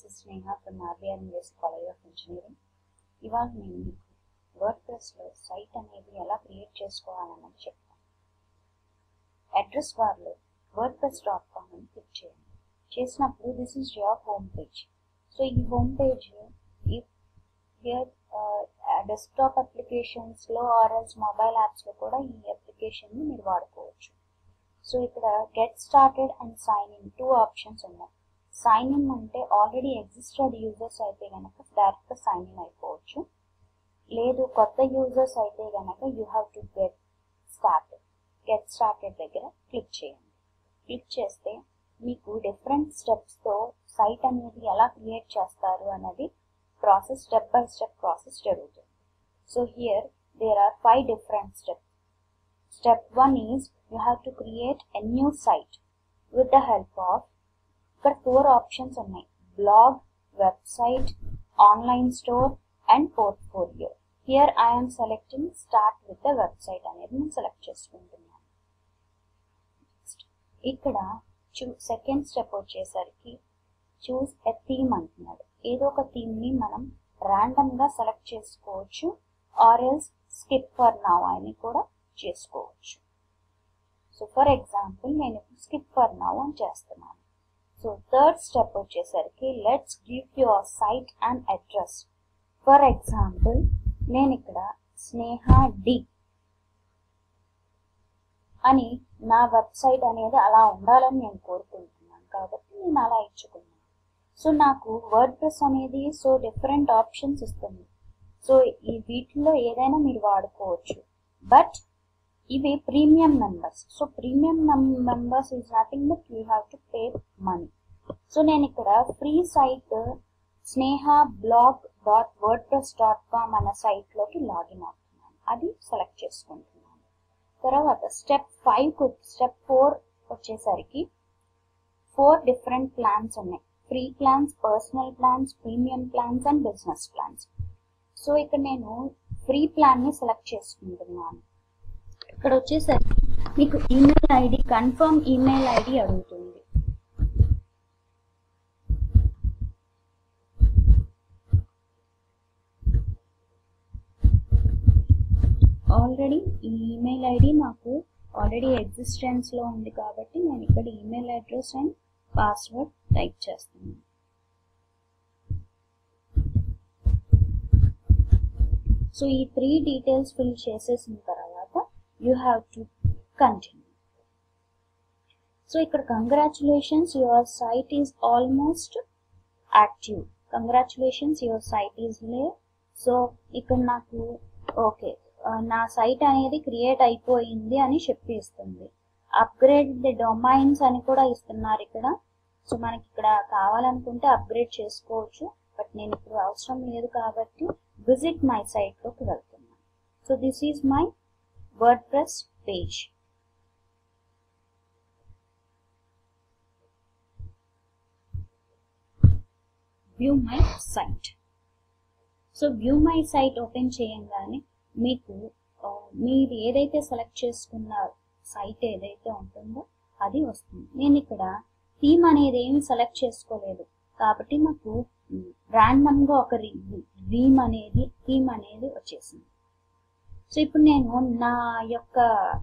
is Sneha from RBR US College of Engineering. ఇవాళ నేను మీకు వర్డ్ ప్రెస్లో సైట్ అనేది ఎలా క్రియేట్ చేసుకోవాలన్నది చెప్తాను అడ్రస్ బార్లో వర్డ్ ప్రెస్ డాట్ కామ్ అని క్లిక్ చేయండి చేసినప్పుడు this is your home page so ఈ హోమ్ పేజ్ ఈ హియర్ డెస్క్టాప్ అప్లికేషన్స్లో ఆర్ఎల్స్ మొబైల్ యాప్స్లో కూడా ఈ అప్లికేషన్ని మీరు వాడుకోవచ్చు సో ఇక్కడ get started and sign in two options ఉన్నాయి సైన్ ఇన్ అంటే ఆల్రెడీ ఎగ్జిస్టెడ్ యూజర్స్ అయితే కనుక డైరెక్ట్గా సైన్ ఇన్ అయిపోవచ్చు లేదు కొత్త యూజర్స్ అయితే కనుక you have to get started get started దగ్గర క్లిక్ చేయండి క్లిక్ చేస్తే మీకు డిఫరెంట్ స్టెప్స్తో సైట్ అనేది ఎలా క్రియేట్ చేస్తారు అనేది process step by step process జరుగుతుంది so here there are five different steps Step 1 is you have to create a new site with the help of ఇక్కడ ఫోర్ ఆప్షన్స్ ఉన్నాయి blog website online store and portfolio here I'm selecting start with the website అనేది నేను select చేసుకుంటున్నాను ఇక్కడ చూ second step వచ్చేసరికి చూస్ a theme అంటున్నాడు ఏదో ఒక థీమ్ని మనం ర్యాండమ్గా సెలెక్ట్ చేసుకోవచ్చు or else skip for now అని కూడా చేసుకోవచ్చు సో ఫర్ ఎగ్జాంపుల్ నేను స్కిప్ ఫర్ నౌ అని చేస్తున్నాను సో థర్డ్ స్టెప్ వచ్చేసరికి let's give your site and address for example నేను ఇక్కడ స్నేహ డి అని నా వెబ్సైట్ అనేది అలా ఉండాలని నేను కోరుకుంటున్నాను కాబట్టి నేను అలా ఇచ్చుకున్నాను సో నాకు వర్డ్ ప్రెస్ అనేది సో డిఫరెంట్ ఆప్షన్స్ ఇస్తుంది సో ఈ వీటిలో ఏదైనా మీరు వాడుకోవచ్చు బట్ ఇవి premium members so premium members is nothing but you have to pay money so నేను ఇక్కడ free site Sneha blog dot WordPress dot com అన్న సైట్లోకి లాగిన్ అవుతున్నాను అది సెలెక్ట్ చేసుకుంటున్నాను తర్వాత స్టెప్ ఫైవ్ స్టెప్ ఫోర్ వచ్చేసరికి ఫోర్ డిఫరెంట్ ప్లాన్స్ ఉన్నాయి free plans personal plans premium plans and business plans so ఇక్కడ నేను ఫ్రీ ప్లాన్ని సెలెక్ట్ చేసుకుంటున్నాను ఇక్కడ వచ్చేసరికి మీకు email ID confirm email ID అడుగుతుంది ఆల్రెడీ ఈ ఈమెయిల్ ఐడి నాకు ఆల్రెడీ ఎగ్జిస్టెన్స్లో ఉంది కాబట్టి నేను ఇక్కడ email address and password type చేస్తున్నాను సో ఈ త్రీ డీటెయిల్స్ ఫిల్ చేసేసిన తర్వాత you have to continue so ఇక్కడ congratulations your site is almost active congratulations your site is లే సో ఇక్కడ నాకు ఓకే నా సైట్ అనేది క్రియేట్ అయిపోయింది అని చెప్పిస్తుంది అప్గ్రేడ్ ది డొమైన్స్ అని కూడా ఇస్తున్నారు ఇక్కడ సో మనకి ఇక్కడ కావాలనుకుంటే అప్గ్రేడ్ చేసుకోవచ్చు బట్ నేను ఇప్పుడు అవసరం లేదు కాబట్టి విజిట్ మై సైట్లోకి వెళ్తున్నాను so this is my WordPress page view my site so view my site open చేయంగానే మీకు మీరు ఏదైతే సెలెక్ట్ చేసుకున్న సైట్ ఏదైతే ఉంటుందో అది వస్తుంది నేను ఇక్కడ థీమ్ అనేది ఏమి సెలెక్ట్ చేసుకోలేదు కాబట్టి నాకు ర్యాండమ్గా ఒక థీమ్ అనేది థీమ్ అనేది వచ్చేసింది సో ఇప్పుడు నేను నా యొక్క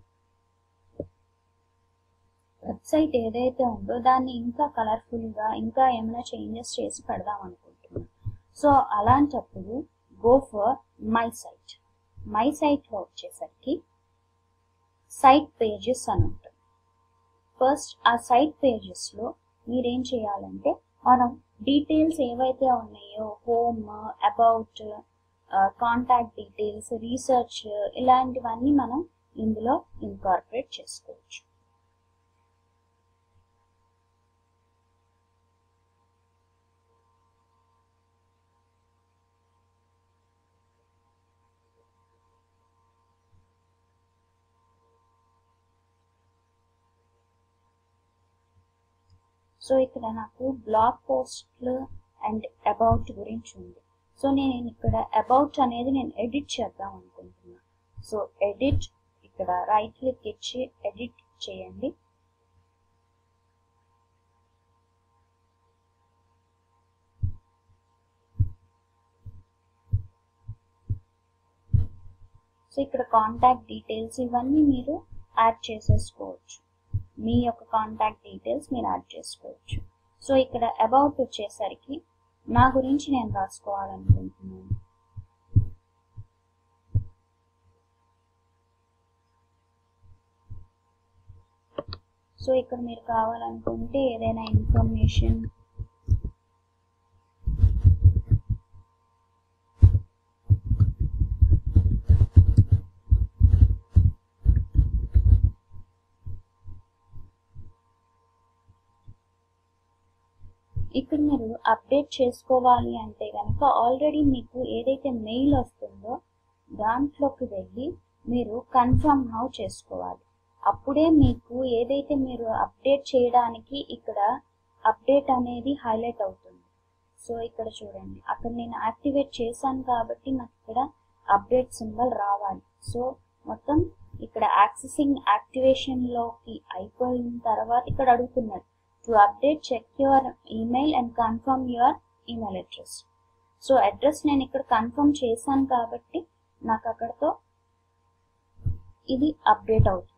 వెబ్సైట్ ఏదైతే ఉందో దాన్ని ఇంకా కలర్ఫుల్గా ఇంకా ఏమైనా చేంజెస్ చేసి పెడదాం అనుకుంటున్నాను సో అలాంటప్పుడు go for my site my సైట్లో వచ్చేసరికి సైట్ పేజెస్ అని ఉంటుంది ఫస్ట్ ఆ సైట్ పేజెస్లో మీరేం చేయాలంటే మనం డీటెయిల్స్ ఏవైతే ఉన్నాయో home about contact details research ఇలాంటివన్నీ మనం ఇందులో ఇన్కార్పొరేట్ చేసుకోవచ్చు సో ఇక్కడ నాకు బ్లాగ్ పోస్ట్లు అండ్ అబౌట్ గురించి ఉంది సో నేను ఇక్కడ అబౌట్ అనేది నేను ఎడిట్ చేద్దాం అనుకుంటున్నాను సో ఎడిట్ ఇక్కడ రైట్ క్లిక్ ఇచ్చి ఎడిట్ చేయండి సో ఇక్కడ కాంటాక్ట్ డీటెయిల్స్ ఇవన్నీ మీరు యాడ్ చేసేసుకోవచ్చు మీ యొక్క కాంటాక్ట్ డీటెయిల్స్ మీరు యాడ్ చేసుకోవచ్చు సో ఇక్కడ అబౌట్ వచ్చేసరికి నా గురించి నేను రాసుకోవాలనుకుంటున్నాను సో ఇక్కడ మీరు కావాలనుకుంటే ఏదైనా ఇన్ఫర్మేషన్ ఇక్కడ మీరు అప్డేట్ చేసుకోవాలి అంటే కనుక ఆల్రెడీ మీకు ఏదైతే మెయిల్ వస్తుందో దాంట్లోకి వెళ్ళి మీరు కన్ఫర్మ్ నౌ చేసుకోవాలి అప్పుడే మీకు ఏదైతే మీరు అప్డేట్ చేయడానికి ఇక్కడ అప్డేట్ అనేది హైలైట్ అవుతుంది సో ఇక్కడ చూడండి అక్కడ నేను యాక్టివేట్ చేశాను కాబట్టి నాకు ఇక్కడ అప్డేట్ సింబల్ రావాలి సో మొత్తం ఇక్కడ యాక్సెసింగ్ యాక్టివేషన్లోకి అయిపోయిన తర్వాత ఇక్కడ అడుగుతున్నారు to update check your email and confirm your email address so address నేను ఇక్కడ కన్ఫర్మ్ చేశాను కాబట్టి నాకు అక్కడతో ఇది అప్డేట్ అవుతుంది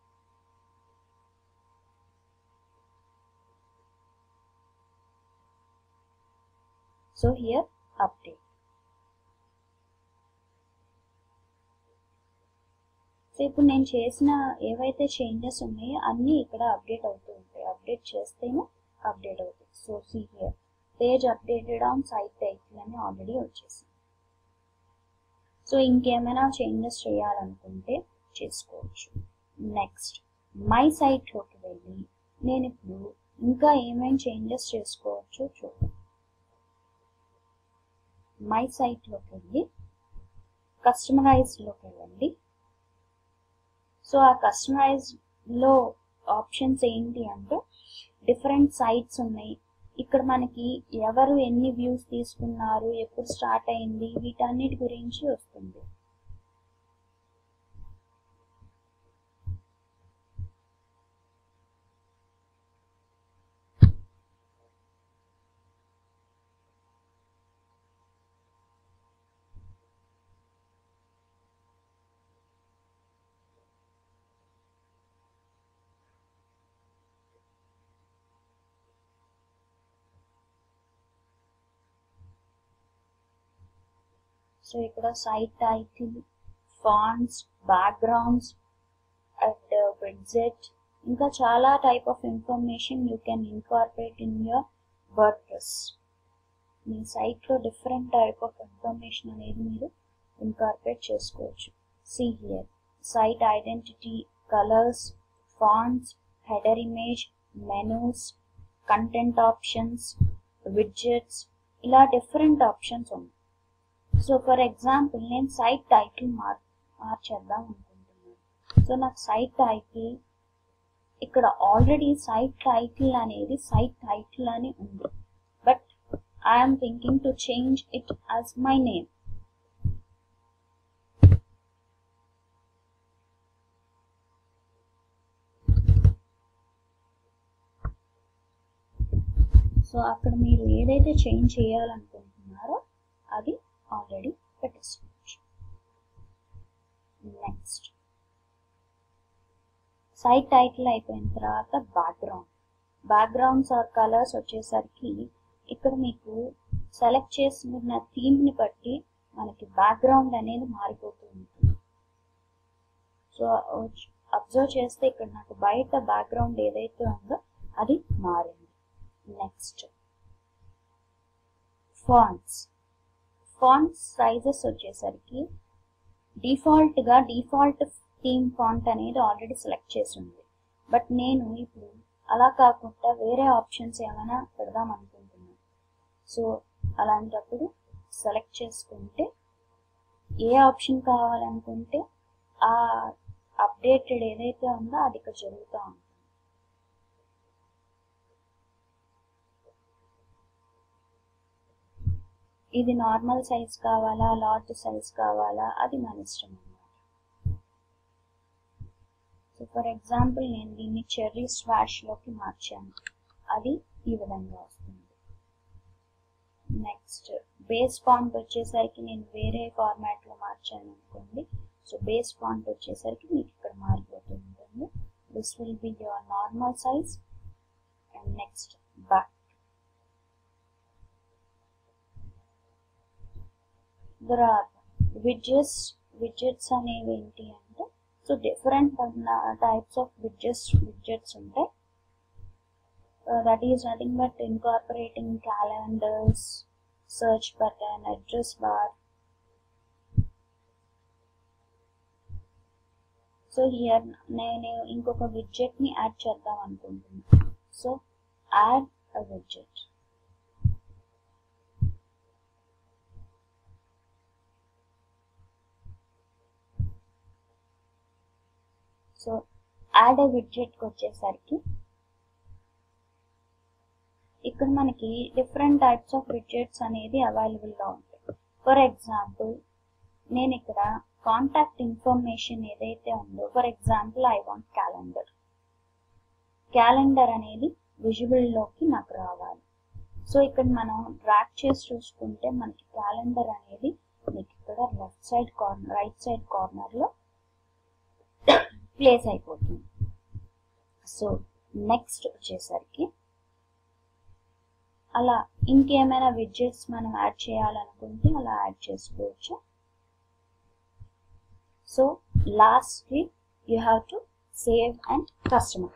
సో హియర్ అప్డేట్ సో ఇప్పుడు నేను చేసిన ఏవైతే చేంజెస్ ఉన్నాయో అన్నీ ఇక్కడ అప్డేట్ అవుతూ ఉంటాయి అప్డేట్ చేస్తేనే అప్డేట్ అవుతాయి so see here page updated on site title అని ఆల్రెడీ వచ్చేసింది సో ఇంకేమైనా చేంజెస్ చేయాలనుకుంటే చేసుకోవచ్చు నెక్స్ట్ మై సైట్లోకి వెళ్ళి నేను ఇప్పుడు ఇంకా ఏమేమి చేంజెస్ చేసుకోవచ్చో చూద్దాం మై సైట్లోకి వెళ్ళి కస్టమరైజ్లోకి వెళ్ళండి సో ఆ కస్టమైజ్లో ఆప్షన్స్ ఏంటి అంటే డిఫరెంట్ సైట్స్ ఉన్నాయి ఇక్కడ మనకి ఎవరు ఎన్ని వ్యూస్ తీసుకున్నారు ఎప్పుడు స్టార్ట్ అయింది వీటన్నిటి గురించి వస్తుంది సో ఇక్కడ site title fonts backgrounds and widget ఇంకా చాలా type of information you can incorporate in your WordPress మీ సైట్లో డిఫరెంట్ టైప్ ఆఫ్ ఇన్ఫర్మేషన్ అనేది మీరు ఇన్కార్పొరేట్ చేసుకోవచ్చు see here site identity colours fonts header image menus content options widgets ఇలా different options ఉన్నాయి so for example నేను site title మార్ మార్చేద్దాం అనుకుంటున్నాను సో నాకు సైట్ టైటిల్ ఇక్కడ ఆల్రెడీ సైట్ టైటిల్ అనేది సైట్ టైటిల్ అని ఉంది but I'm thinking to change it as my name so అక్కడ మీరు ఏదైతే చేంజ్ చేయాలనుకుంటున్నారో అది ఆల్రెడీ పెట్టేసుకోవచ్చు నెక్స్ట్ సైట్ టైటిల్ అయిపోయిన తర్వాత బ్యాక్గ్రౌండ్ బ్యాక్గ్రౌండ్స్ ఆర్ కలర్స్ వచ్చేసరికి ఇక్కడ మీకు సెలెక్ట్ చేసుకున్న థీమ్ని బట్టి మనకి బ్యాక్గ్రౌండ్ అనేది మారిపోతూ ఉంటుంది సో అబ్జర్వ్ చేస్తే ఇక్కడ నాకు బయట బ్యాక్గ్రౌండ్ ఏదైతే ఉందో అది మారింది నెక్స్ట్ ఫాంట్స్ ఫాంట్ సైజెస్ వచ్చేసరికి డిఫాల్ట్గా డిఫాల్ట్ థీమ్ ఫాంట్ అనేది ఆల్రెడీ సెలెక్ట్ చేసి ఉంది బట్ నేను ఇప్పుడు అలా కాకుండా వేరే ఆప్షన్స్ ఏమైనా పెడదాం అనుకుంటున్నాను సో అలాంటప్పుడు సెలెక్ట్ చేసుకుంటే ఏ ఆప్షన్ కావాలనుకుంటే ఆ అప్డేటెడ్ ఏదైతే ఉందో అది ఇక్కడ జరుగుతూ ఉంటుంది ఇది నార్మల్ సైజ్ కావాలా లార్జ్ సైజ్ కావాలా అది మన ఇష్టం అన్నమాట సో ఫర్ ఎగ్జాంపుల్ నేను దీన్ని చెర్రీ స్వాష్లోకి మార్చాను అది ఈ విధంగా వస్తుంది నెక్స్ట్ బేస్ ఫాంట్ వచ్చేసరికి నేను వేరే ఫార్మాట్లో మార్చాను అనుకోండి సో బేస్ ఫాంట్ వచ్చేసరికి మీకు ఇక్కడ మారిపోతూ ఉంటుంది this will be your normal size and next back తర్వాత విడ్జెట్స్ విడ్జెట్స్ అనేవి ఏంటి అంటే so different types of widgets widgets ఉంటాయి that is nothing but incorporating calendars search button, address bar. So here నేను ఇంకొక విడ్జెట్ ని యాడ్ చేద్దాం అనుకుంటున్నాను so add a widget so add a విడ్జెట్కి వచ్చేసరికి ఇక్కడ మనకి డిఫరెంట్ టైప్స్ ఆఫ్ విడ్జెట్స్ అనేది అవైలబుల్గా ఉంటాయి ఫర్ ఎగ్జాంపుల్ నేను ఇక్కడ కాంటాక్ట్ ఇన్ఫర్మేషన్ ఏదైతే ఉందో for example I want calendar calendar అనేది విజువల్లోకి నాకు రావాలి సో ఇక్కడ మనం ట్రాక్ చేసి చూసుకుంటే మనకి క్యాలెండర్ అనేది మీకు ఇక్కడ left side corner right side కార్నర్లో ప్లేస్ అయిపోతుంది సో నెక్స్ట్ వచ్చేసరికి అలా ఇంకేమైనా విడ్జెట్స్ మనం యాడ్ చేయాలనుకుంటే అలా యాడ్ చేసుకోవచ్చు so lastly you have to save and customer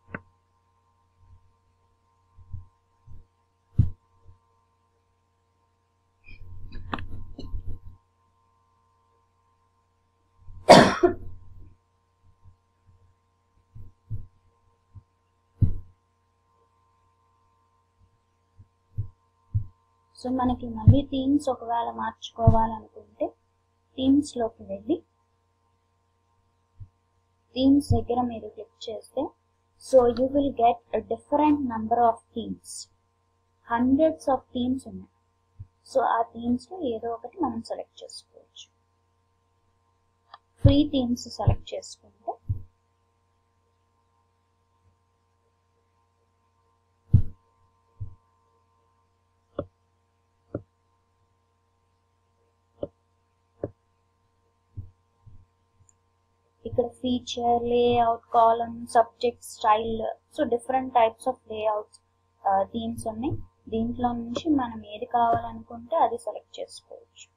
so మనకి మళ్ళీ థీమ్స్ ఒకవేళ మార్చుకోవాలనుకుంటే థీమ్స్లోకి వెళ్ళి థీమ్స్ దగ్గర మీరు క్లిక్ చేస్తే so you will get a different number of themes hundreds of themes ఉన్నాయి సో ఆ థీమ్స్లో ఏదో ఒకటి మనం సెలెక్ట్ చేసుకోవచ్చు ఫ్రీ థీమ్స్ సెలెక్ట్ చేసుకుంటే ఇక్కడ feature layout column subject style so different types of layouts themes ఉన్నాయి దీంట్లో నుంచి మనం ఏది కావాలనుకుంటే అది సెలెక్ట్ చేసుకోవచ్చు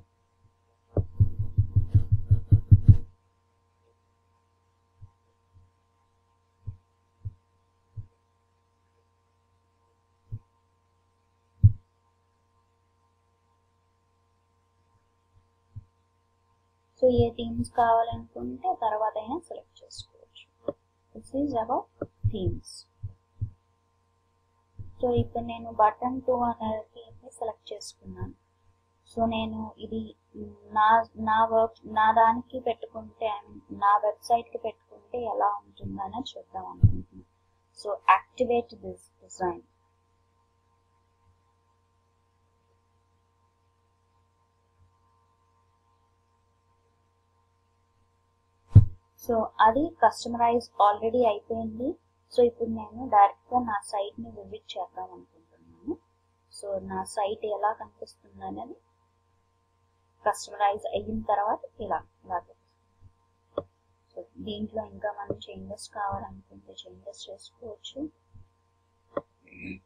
సో ఏ థీమ్స్ కావాలనుకుంటే తర్వాత అయినా సెలెక్ట్ చేసుకోవచ్చు this is about themes so ఇప్పుడు నేను బటన్ టూ అనే థీమ్ని సెలెక్ట్ చేసుకున్నాను సో నేను ఇది నా నా వర్క్ నా దానికి పెట్టుకుంటే నా వెబ్సైట్కి పెట్టుకుంటే ఎలా ఉంటుందని చూద్దాం అనుకుంటున్నాను so activate this design so అది కస్టమరైజ్ ఆల్రెడీ అయిపోయింది సో ఇప్పుడు నేను డైరెక్ట్గా నా సైట్ని విజిట్ చేద్దాం అనుకుంటున్నాను సో నా సైట్ ఎలా కనిపిస్తుంది అనేది కస్టమరైజ్ అయిన తర్వాత ఇలా ఇలా సో దీంట్లో ఇంకా మనం చేంజెస్ కావాలనుకుంటే చేంజెస్ చేసుకోవచ్చు